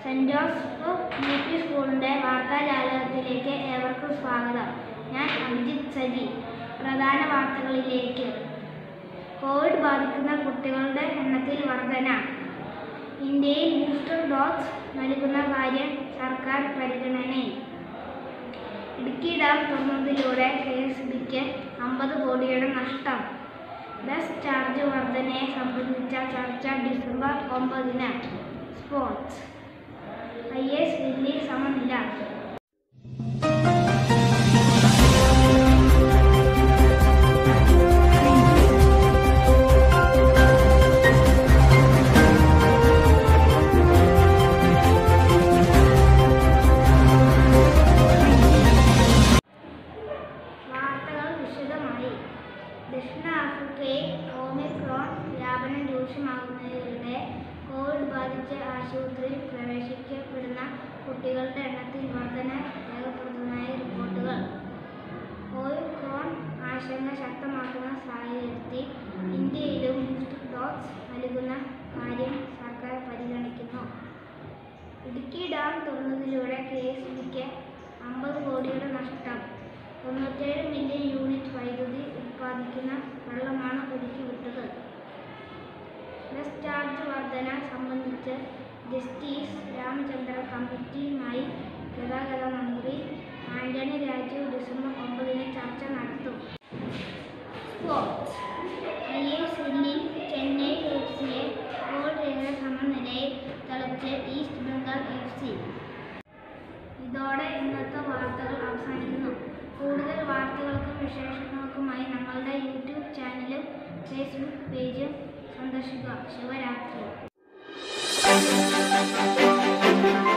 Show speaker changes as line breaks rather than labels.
cent Joseph U P സ്കൂളിൻ്റെ വാർത്താജാലകത്തിലേക്ക് ഏവർക്കും സ്വാഗതം ഞാൻ അഭിജിത്ത് സജി പ്രധാന വാർത്തകളിലേക്ക് കോവിഡ് ബാധിക്കുന്ന കുട്ടികളുടെ എണ്ണത്തിൽ വർധന ഇന്ത്യയിൽ ബൂസ്റ്റർ ഡോസ് നൽകുന്ന കാര്യം സർക്കാർ പരിഗണനയിൽ ഇടുക്കി ഡാം തുറന്നതിലൂടെ കെ എസ് ബിക്ക് അമ്പത് കോടിയുടെ നഷ്ടം ബസ് ചാർജ് വർധനയെ സംബന്ധിച്ച ചർച്ച ഡിസംബർ ഒമ്പതിന് സ്പോർട്സ് ഐ എസ് ദില്ലി സമനില വാർത്തകൾ വിശദമായി ദക്ഷിണാഫ്രിക്കയിൽ ഓമിക്രോൺ വ്യാപനം രൂക്ഷമാകുന്നതിലൂടെ കോവിഡ് ബാധിച്ച് ആശുപത്രിയിൽ പ്രവേശിക്കപ്പെടുന്ന കുട്ടികളുടെ എണ്ണത്തിൽ വർധന രേഖപ്പെടുത്തുന്നതായി റിപ്പോർട്ടുകൾ ഓമിക്രോൺ ആശങ്ക ശക്തമാക്കുന്ന സാഹചര്യത്തിൽ ഇന്ത്യയിലും ബൂസ്റ്റർ ഡോസ് നൽകുന്ന കാര്യം സർക്കാർ പരിഗണിക്കുന്നു ഇടുക്കി ഡാം തുറന്നതിലൂടെ കെ എസ് ബിക്ക് അമ്പത് കോടിയുടെ നഷ്ടം തൊണ്ണൂറ്റേഴ് മില്യൺ യൂണിറ്റ് വൈദ്യുതി ഉത്പാദിക്കുന്ന വെള്ളമാണ് ഒഴുക്കി വിട്ടത് ബസ് ചാർജ് വർധന സംബന്ധിച്ച് ജസ്റ്റിസ് രാമചന്ദ്ര കമ്മിറ്റിയുമായി ഗതാഗത മന്ത്രി ആന്റണി രാജു ഡിസംബർ ഒമ്പതിന് ചർച്ച നടത്തും സ്പോർട്സ് ഐ എസ് എല്ലിൽ ചെന്നൈ എഫ് സിയെ ഗോൾ രഹിത സമനിലയിൽ തളച്ച് ഈസ്റ്റ് ബംഗാൾ എഫ് സി ഇതോടെ ഇന്നത്തെ വാർത്തകൾ അവസാനിക്കുന്നു കൂടുതൽ വാർത്തകൾക്കും വിശേഷങ്ങൾക്കുമായി ഞങ്ങളുടെ യൂട്യൂബ് ചാനലും ഫേസ്ബുക്ക് പേജും സന്ദർശിക്കുക ശിവരാത്രി